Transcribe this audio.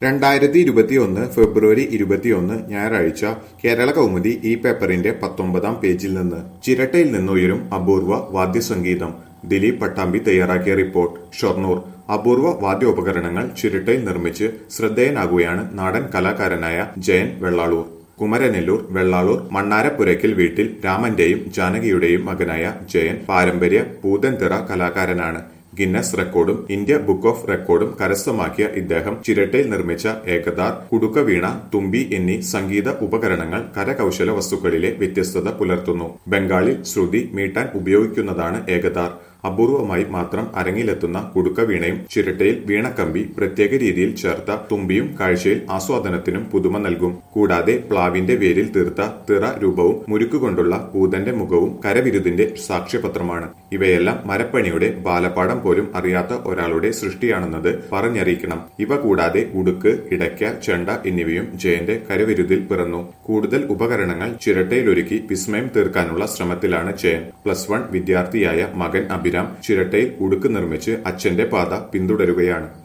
രണ്ടായിരത്തി ഇരുപത്തിയൊന്ന് ഫെബ്രുവരി ഇരുപത്തിയൊന്ന് ഞായറാഴ്ച കേരള കൗമുദി ഈ പേപ്പറിന്റെ പത്തൊമ്പതാം പേജിൽ നിന്ന് ചിരട്ടയിൽ നിന്നുയരും അപൂർവ വാദ്യസംഗീതം ദിലീപ് പട്ടാമ്പി തയ്യാറാക്കിയ റിപ്പോർട്ട് ഷൊർണൂർ അപൂർവ വാദ്യോപകരണങ്ങൾ ചിരട്ടയിൽ നിർമ്മിച്ച് ശ്രദ്ധേയനാകുകയാണ് നാടൻ കലാകാരനായ ജയൻ വെള്ളാളൂർ കുമരനെല്ലൂർ വെള്ളാളൂർ മണ്ണാരപ്പുരയ്ക്കൽ വീട്ടിൽ രാമന്റെയും ജാനകിയുടെയും മകനായ ജയൻ പാരമ്പര്യ പൂതൻതിറ കലാകാരനാണ് ഗിന്നസ് റെക്കോർഡും ഇന്ത്യ ബുക്ക് ഓഫ് റെക്കോർഡും കരസ്ഥമാക്കിയ ഇദ്ദേഹം ചിരട്ടയിൽ നിർമ്മിച്ച ഏകതാർ കുടുക്കവീണ തുമ്പി എന്നീ സംഗീത ഉപകരണങ്ങൾ കരകൗശല വസ്തുക്കളിലെ വ്യത്യസ്തത പുലർത്തുന്നു ബംഗാളിൽ ശ്രുതി മീട്ടാൻ ഉപയോഗിക്കുന്നതാണ് ഏകതാർ അപൂർവമായി മാത്രം അരങ്ങിലെത്തുന്ന കുടുക്കവീണയും ചിരട്ടയിൽ വീണക്കമ്പി പ്രത്യേക രീതിയിൽ ചേർത്ത തുമ്പിയും കാഴ്ചയിൽ ആസ്വാദനത്തിനും പുതുമ നൽകും കൂടാതെ പ്ലാവിന്റെ വേരിൽ തീർത്ത തിറ രൂപവും മുരുക്കുകൊണ്ടുള്ള പൂതന്റെ മുഖവും കരവിരുതിന്റെ സാക്ഷ്യപത്രമാണ് ഇവയെല്ലാം മരപ്പണിയുടെ ബാലപാഠം പോലും അറിയാത്ത ഒരാളുടെ സൃഷ്ടിയാണെന്നത് പറഞ്ഞറിയിക്കണം ഇവ കൂടാതെ ഉടുക്ക് ഇടയ്ക്ക ചെണ്ട എന്നിവയും ജയന്റെ കരവിരുതിൽ പിറന്നു കൂടുതൽ ഉപകരണങ്ങൾ ചിരട്ടയിലൊരുക്കി വിസ്മയം തീർക്കാനുള്ള ശ്രമത്തിലാണ് ജയൻ പ്ലസ് വൺ വിദ്യാർത്ഥിയായ മകൻ അഭിരാം ചിരട്ടയിൽ ഉടുക്ക് നിർമ്മിച്ച് അച്ഛന്റെ പാത പിന്തുടരുകയാണ്